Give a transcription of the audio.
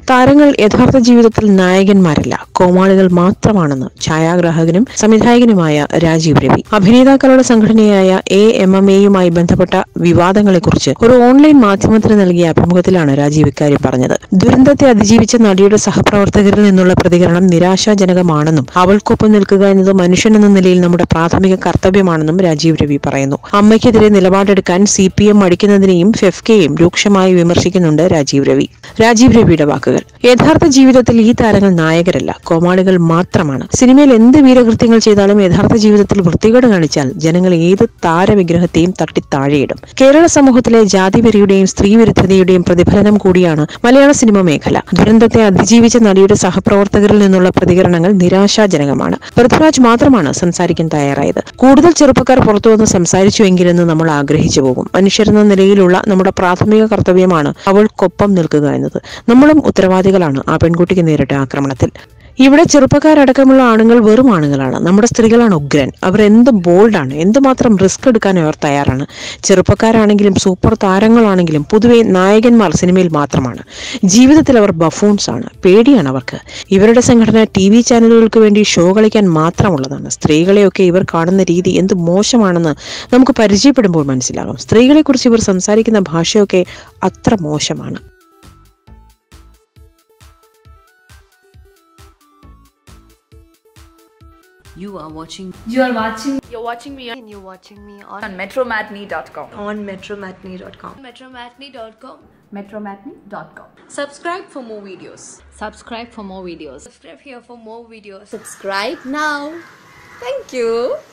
താരങ്ങൾ യഥാർത്ഥ ജീവിതത്തിൽ നായകന്മാരല്ല കോമാളികൾ മാത്രമാണെന്ന് ഛായാഗ്രാഹകനും സംവിധായകനുമായ രാജീവ് രവി അഭിനേതാക്കളുടെ സംഘടനയായ എ എം എം എയുമായി ബന്ധപ്പെട്ട വിവാദങ്ങളെക്കുറിച്ച് ഒരു ഓൺലൈൻ മാധ്യമത്തിന് നൽകിയ അഭിമുഖത്തിലാണ് രാജീവ് ഇക്കാര്യം പറഞ്ഞത് ദുരന്തത്തെ അതിജീവിച്ച നടിയുടെ സഹപ്രവർത്തകരിൽ നിന്നുള്ള പ്രതികരണം നിരാശാജനകമാണെന്നും അവൾക്കൊപ്പം നിൽക്കുക എന്നത് മനുഷ്യൻ എന്ന നിലയിൽ നമ്മുടെ പ്രാഥമിക കർത്തവ്യമാണെന്നും രാജീവ് രവി പറയുന്നു അമ്മയ്ക്കെതിരെ നിലപാടെടുക്കാൻ സി പി എം മടിക്കുന്നതിനെയും ഫെഫ്കയെയും രൂക്ഷമായി വിമർശിക്കുന്നുണ്ട് രാജീവ് രവി രാജീവ് രവിയുടെ വാക്കുകൾ യഥാർത്ഥ ജീവിതത്തിൽ ഈ താരങ്ങൾ നായകരല്ല കോമാളികൾ മാത്രമാണ് സിനിമയിൽ എന്ത് വീരകൃത്യങ്ങൾ ചെയ്താലും യഥാർത്ഥ ജീവിതത്തിൽ വൃത്തികേട് കാണിച്ചാൽ ജനങ്ങൾ ഏത് താരവിഗ്രഹത്തെയും തട്ടി താഴെയിടും കേരള സമൂഹത്തിലെ ജാതിവെറിയുടെയും സ്ത്രീവിരുദ്ധതയുടെയും പ്രതിഫലനം കൂടിയാണ് മലയാള സിനിമ മേഖല ദുരന്തത്തെ അതിജീവിച്ച നടിയുടെ സഹപ്രവർത്തകരിൽ നിന്നുള്ള പ്രതികരണങ്ങൾ നിരാശാജനകമാണ് പൃഥ്വിരാജ് മാത്രമാണ് സംസാരിക്കാൻ തയ്യാറായത് കൂടുതൽ ചെറുപ്പക്കാർ പുറത്തുവന്ന് സംസാരിച്ചുവെങ്കിലെന്ന് നമ്മൾ ആഗ്രഹിച്ചു പോകും മനുഷ്യരെന്ന നിലയിലുള്ള നമ്മുടെ പ്രാഥമിക കർത്തവ്യമാണ് അവൾക്കൊപ്പം നിൽക്കുക എന്നത് നമ്മളും ഉത്തരവാദികളാണ് ആ പെൺകുട്ടിക്ക് നേരിട്ട ആക്രമണത്തിൽ ഇവിടെ ചെറുപ്പക്കാരടക്കമുള്ള ആണുങ്ങൾ വെറും ആണുങ്ങളാണ് നമ്മുടെ സ്ത്രീകളാണ് ഉഗ്രൻ അവർ എന്ത് ബോൾഡാണ് എന്തുമാത്രം റിസ്ക് എടുക്കാൻ അവർ തയ്യാറാണ് ചെറുപ്പക്കാരാണെങ്കിലും സൂപ്പർ താരങ്ങളാണെങ്കിലും പൊതുവെ നായകന്മാർ സിനിമയിൽ മാത്രമാണ് ജീവിതത്തിൽ അവർ ബഫൂൺസ് ആണ് പേടിയാണ് അവർക്ക് ഇവരുടെ സംഘടന ടി വി ചാനലുകൾക്ക് വേണ്ടി ഷോ കളിക്കാൻ മാത്രമുള്ളതാണ് സ്ത്രീകളെയൊക്കെ ഇവർ കാണുന്ന രീതി എന്ത് മോശമാണെന്ന് നമുക്ക് പരിചയപ്പെടുമ്പോൾ മനസ്സിലാകും സ്ത്രീകളെക്കുറിച്ച് ഇവർ സംസാരിക്കുന്ന ഭാഷയൊക്കെ അത്ര മോശമാണ് You are watching You are watching You're watching me and you're watching me on on metromatney.com. on metromatney.com. Metromatney.com. Metromatney.com. subscribe for more videos. Subscribe for more videos. Subscribe here for more videos. Subscribe now. Thank you.